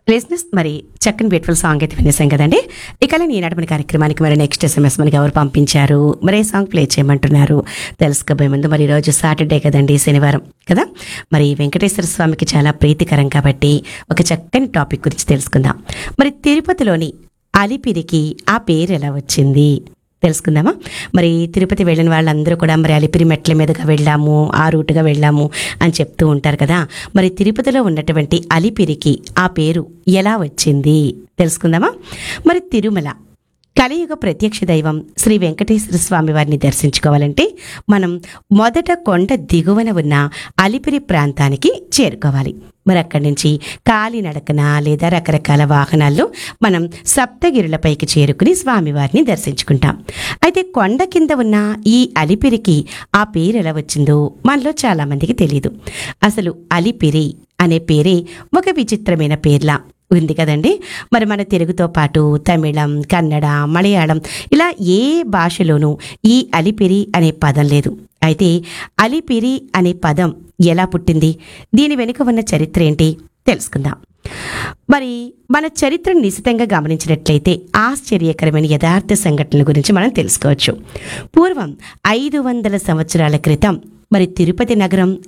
లిజినెస్ మరి చక్కని బ్యూటిఫుల్ సాంగ్ అయితే వినేసాం కదండి ఇక ఈనాటి మన కార్యక్రమానికి మరి నెక్స్ట్ ఎస్ఎంఎస్ మనకి ఎవరు పంపించారు మరి ఏ సాంగ్ ప్లే చేయమంటున్నారు తెలుసుకోబోయే ముందు మరి ఈరోజు సాటర్డే కదండి శనివారం కదా మరి వెంకటేశ్వర స్వామికి చాలా ప్రీతికరం కాబట్టి ఒక చక్కని టాపిక్ గురించి తెలుసుకుందాం మరి తిరుపతిలోని అలిపిరికి ఆ పేరు ఎలా వచ్చింది తెలుసుకుందామా మరి తిరుపతి వెళ్ళిన వాళ్ళందరూ కూడా మరి అలిపిరి మెట్ల మీదుగా వెళ్ళాము ఆ రూటుగా వెళ్ళాము అని చెప్తూ ఉంటారు కదా మరి తిరుపతిలో ఉన్నటువంటి అలిపిరికి ఆ పేరు ఎలా వచ్చింది తెలుసుకుందామా మరి తిరుమల కలియుగ ప్రత్యక్ష దైవం శ్రీ వెంకటేశ్వర స్వామి వారిని దర్శించుకోవాలంటే మనం మొదట కొండ దిగువన ఉన్న అలిపిరి ప్రాంతానికి చేరుకోవాలి మరి అక్కడి నుంచి కాలినడకన లేదా రకరకాల వాహనాల్లో మనం సప్తగిరులపైకి చేరుకుని స్వామివారిని దర్శించుకుంటాం అయితే కొండ కింద ఉన్న ఈ అలిపిరికి ఆ పేరు ఎలా వచ్చిందో మనలో చాలామందికి తెలియదు అసలు అలిపిరి అనే పేరే ఒక విచిత్రమైన పేర్లా ఉంది కదండి మరి మన తెలుగుతో పాటు తమిళం కన్నడ మలయాళం ఇలా ఏ భాషలోనూ ఈ అలిపిరి అనే పదం లేదు అయితే అలిపిరి అనే పదం ఎలా పుట్టింది దీని వెనుక ఉన్న చరిత్ర ఏంటి తెలుసుకుందాం మరి మన చరిత్రను నిశితంగా గమనించినట్లయితే ఆశ్చర్యకరమైన యథార్థ సంఘటనల గురించి మనం తెలుసుకోవచ్చు పూర్వం ఐదు వందల సంవత్సరాల క్రితం మరి తిరుపతి నగరం